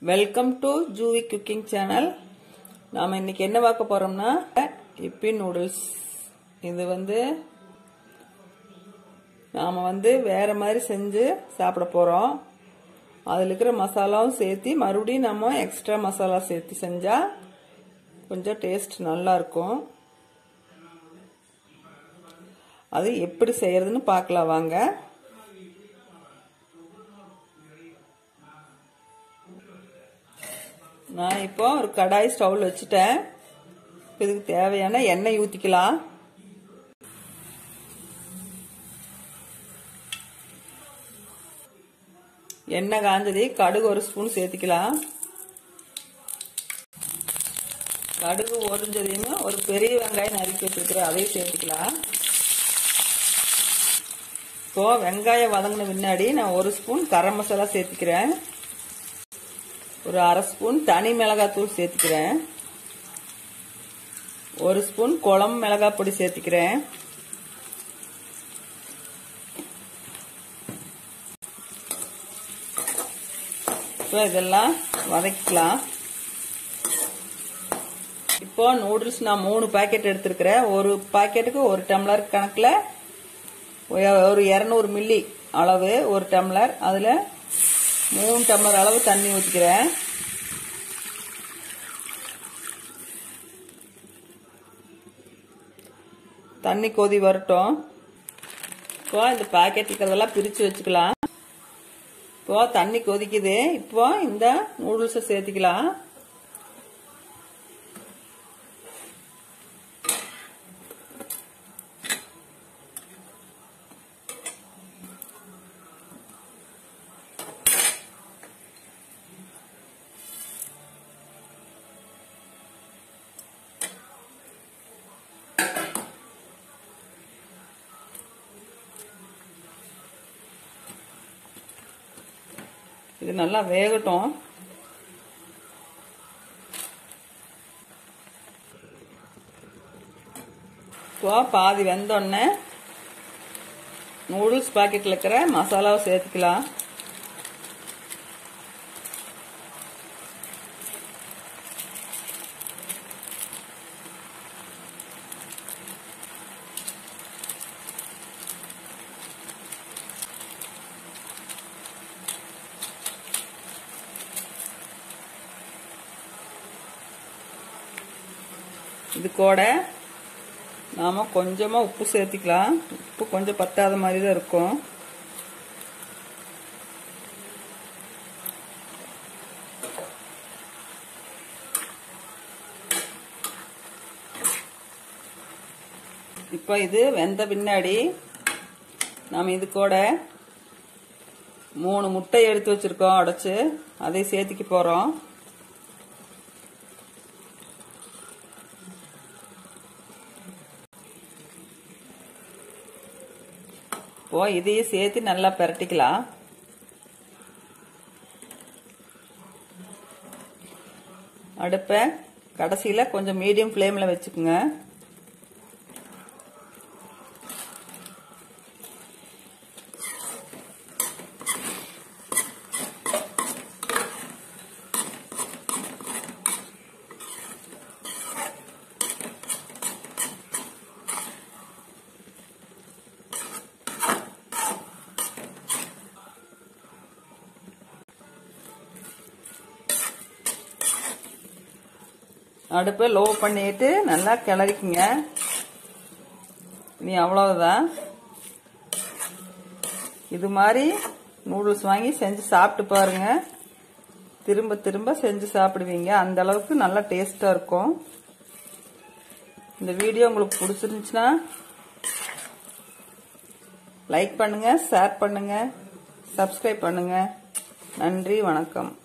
welcome to Juvi cooking channel நாம் இன்னைக்கு என்ன பார்க்க போறோம்னா இப்பி நூடுல்ஸ் இது வந்து நாம் வந்து வேற மாதிரி செஞ்சு சாப்பிட போகிறோம் அதில் இருக்கிற மசாலாவும் சேர்த்து மறுபடியும் நம்ம எக்ஸ்ட்ரா மசாலா சேர்த்து செஞ்சால் கொஞ்சம் டேஸ்ட் நல்லா இருக்கும் அது எப்படி செய்யறதுன்னு பார்க்கலாம் வாங்க நான் இப்போ ஒரு கடாய் ஸ்டவ்ல வச்சுட்டேன் இதுக்கு தேவையான எண்ணெய் ஊற்றிக்கலாம் எண்ணெய் காஞ்சது கடுகு ஒரு ஸ்பூன் சேர்த்துக்கலாம் கடுகு ஒரிஞ்சதையுமே ஒரு பெரிய வெங்காயம் நறுக்கி வச்சிருக்கிறேன் அதையும் சேர்த்துக்கலாம் இப்போ வெங்காயம் வதங்கின பின்னாடி நான் ஒரு ஸ்பூன் கரம் மசாலா சேர்த்துக்கிறேன் ஒரு அரை ஸ்பூன் தனி மிளகாத்தூள் சேர்த்துக்கிறேன் ஒரு ஸ்பூன் குழம்பு மிளகாய் பொடி சேர்த்துக்கிறேன் இப்போ இதெல்லாம் வதக்கிக்கலாம் இப்போ நூடுல்ஸ் நான் மூணு பாக்கெட் எடுத்திருக்கிறேன் ஒரு பாக்கெட்டுக்கு ஒரு டம்ளர் கணக்கில் ஒரு இரநூறு மில்லி அளவு ஒரு டம்ளர் அதில் மூணு டம்ளர் அளவு தண்ணி ஊற்றிக்கிறேன் தண்ணி கொதி வரட்டும் இப்போ இந்த பாக்கெட் இருக்கிறதெல்லாம் பிரித்து வச்சுக்கலாம் இப்போ தண்ணி கொதிக்குது இப்போ இந்த நூடுல்ஸை சேர்த்துக்கலாம் இது நல்லா வேகட்டும் இப்போ பாதி வெந்தோடனே நூடுல்ஸ் பாக்கெட்டில் இருக்கிற மசாலாவை சேர்த்துக்கலாம் இது கூட நாம் கொஞ்சமாக உப்பு சேர்த்திக்கலாம் உப்பு கொஞ்சம் பத்தாத மாதிரி தான் இருக்கும் இப்போ இது வெந்த பின்னாடி நாம் இது கூட மூணு முட்டை எடுத்து வச்சிருக்கோம் உடச்சு அதை சேர்த்துக்க போகிறோம் இப்போ இதையும் சேர்த்து நல்லா பிரட்டிக்கலாம் அடுப்பை கடைசியில் கொஞ்சம் மீடியம் ஃப்ளேமில் வச்சுக்கோங்க அடுப்பை லோ பண்ணிட்டு நல்லா கிளறிக்குங்க இனி அவ்வளவுதான் இது மாதிரி நூடுல்ஸ் வாங்கி செஞ்சு சாப்பிட்டு பாருங்க திரும்ப திரும்ப செஞ்சு சாப்பிடுவீங்க அந்த அளவுக்கு நல்லா டேஸ்டா இருக்கும் இந்த வீடியோ உங்களுக்கு பிடிச்சிருந்துச்சுன்னா லைக் பண்ணுங்க ஷேர் பண்ணுங்க சப்ஸ்கிரைப் பண்ணுங்க நன்றி வணக்கம்